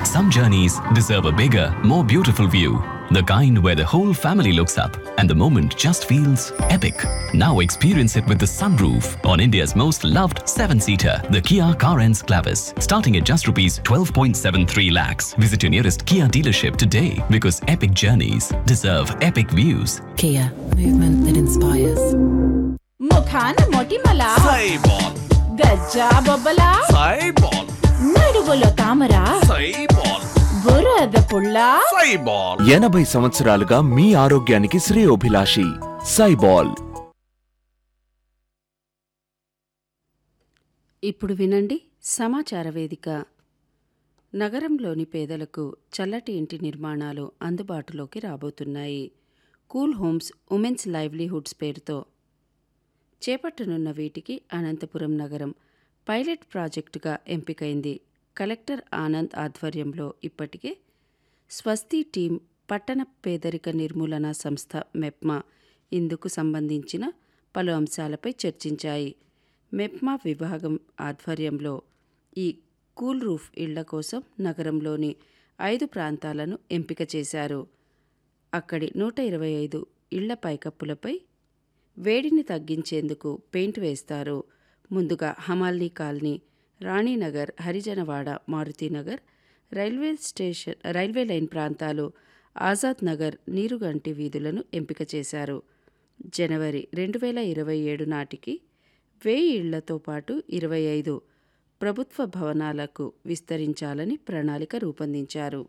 Some journeys deserve a bigger, more beautiful view. The kind where the whole family looks up and the moment just feels epic. Now experience it with the sunroof on India's most loved seven-seater, the Kia Carens Clavis, starting at just rupees 12.73 lakhs. Visit your nearest Kia dealership today because epic journeys deserve epic views. Kia, movement that inspires. ముఖాన మొటిమల సైబాల్ గజ్జా బొబ్బల సైబాల్ నడువులో తామర సైబాల్ బురద పుల్ల సైబాల్ ఎనభై సంవత్సరాలుగా మీ ఆరోగ్యానికి శ్రేయోభిలాషి సైబాల్ ఇప్పుడు వినండి సమాచార వేదిక నగరంలోని పేదలకు చల్లటి ఇంటి నిర్మాణాలు అందుబాటులోకి రాబోతున్నాయి కూల్ హోమ్స్ ఉమెన్స్ లైవ్లీహుడ్స్ పేరుతో చేపట్టనున్న వీటికి అనంతపురం నగరం పైలట్ ప్రాజెక్టుగా ఎంపికైంది కలెక్టర్ ఆనంద్ ఆధ్వర్యంలో ఇప్పటికే స్వస్తి టీం పట్టణ పేదరిక నిర్మూలన సంస్థ మెప్మా ఇందుకు సంబంధించిన పలు అంశాలపై చర్చించాయి మెప్మా విభాగం ఆధ్వర్యంలో ఈ కూల్ రూఫ్ ఇళ్ల కోసం నగరంలోని ఐదు ప్రాంతాలను ఎంపిక చేశారు అక్కడి నూట ఇరవై ఐదు ఇళ్ల పైకప్పులపై వేడిని తగ్గించేందుకు పెయింట్ వేస్తారు ముందుగా Hamalni colony Raninagar Harijanawada Marutinagar railway station railway line ప్రాంతాలు ఆజాద్ నగర్ నీరుగంటి వీధులను ఎంపిక చేశారు జనవరి రెండు వేల ఇరవై ఏడు నాటికి వెయ్యి ఇళ్లతో పాటు ఇరవై ఐదు ప్రభుత్వ భవనాలకు విస్తరించాలని ప్రణాళిక రూపొందించారు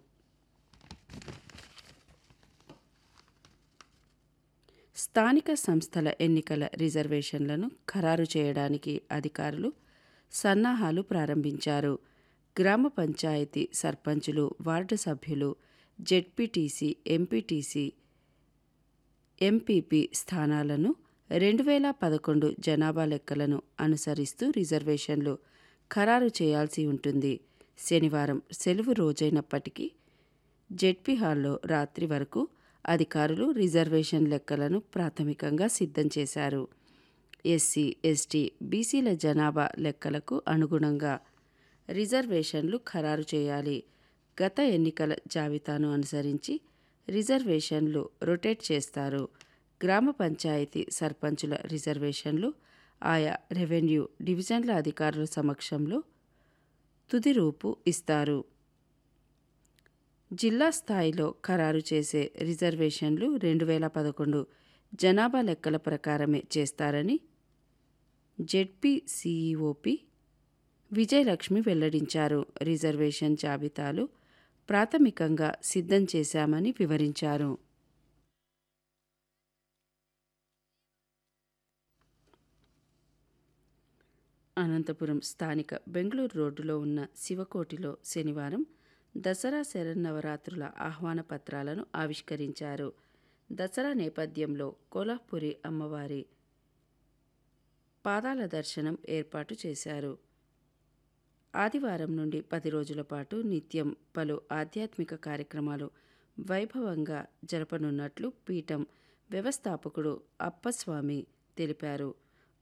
స్థానిక సంస్థల ఎన్నికల రిజర్వేషన్లను ఖరారు చేయడానికి అధికారులు సన్నాహాలు ప్రారంభించారు గ్రామ పంచాయతీ సర్పంచులు వార్డు సభ్యులు జెడ్పీటీసీ ఎంపీటీసీ ఎంపీపీ స్థానాలను రెండు వేల పదకొండు జనాభా లెక్కలను అనుసరిస్తూ రిజర్వేషన్లు ఖరారు చేయాల్సి ఉంటుంది శనివారం సెలవు రోజైనప్పటికీ జెడ్పీ హాల్లో రాత్రి వరకు అధికారులు రిజర్వేషన్ లెక్కలను ప్రాథమికంగా సిద్ధం చేశారు ఎస్సీ ఎస్టీ బీసీల జనాభా లెక్కలకు అనుగుణంగా రిజర్వేషన్లు ఖరారు చేయాలి గత ఎన్నికల జాబితాను అనుసరించి రిజర్వేషన్లు రొటేట్ చేస్తారు గ్రామ పంచాయతీ సర్పంచుల రిజర్వేషన్లు ఆయా రెవెన్యూ డివిజన్ల అధికారుల సమక్షంలో తుది రూపు ఇస్తారు జిల్లా స్థాయిలో ఖరారు చేసే రిజర్వేషన్లు రెండు వేల పదకొండు జనాభా లెక్కల ప్రకారమే చేస్తారని జెడ్పీ సిఈఓపి విజయలక్ష్మి వెల్లడించారు రిజర్వేషన్ జాబితాలు ప్రాథమికంగా సిద్ధం చేశామని వివరించారు అనంతపురం స్థానిక బెంగళూరు రోడ్డులో ఉన్న శివకోటిలో శనివారం దసరా శరన్నవరాత్రుల ఆహ్వాన పత్రాలను ఆవిష్కరించారు దసరా నేపథ్యంలో కోలాపూరి అమ్మవారి పాదాల దర్శనం ఏర్పాటు చేశారు ఆదివారం నుండి పది రోజుల పాటు నిత్యం పలు ఆధ్యాత్మిక కార్యక్రమాలు వైభవంగా జరపనున్నట్లు పీఠం వ్యవస్థాపకుడు అప్పస్వామి తెలిపారు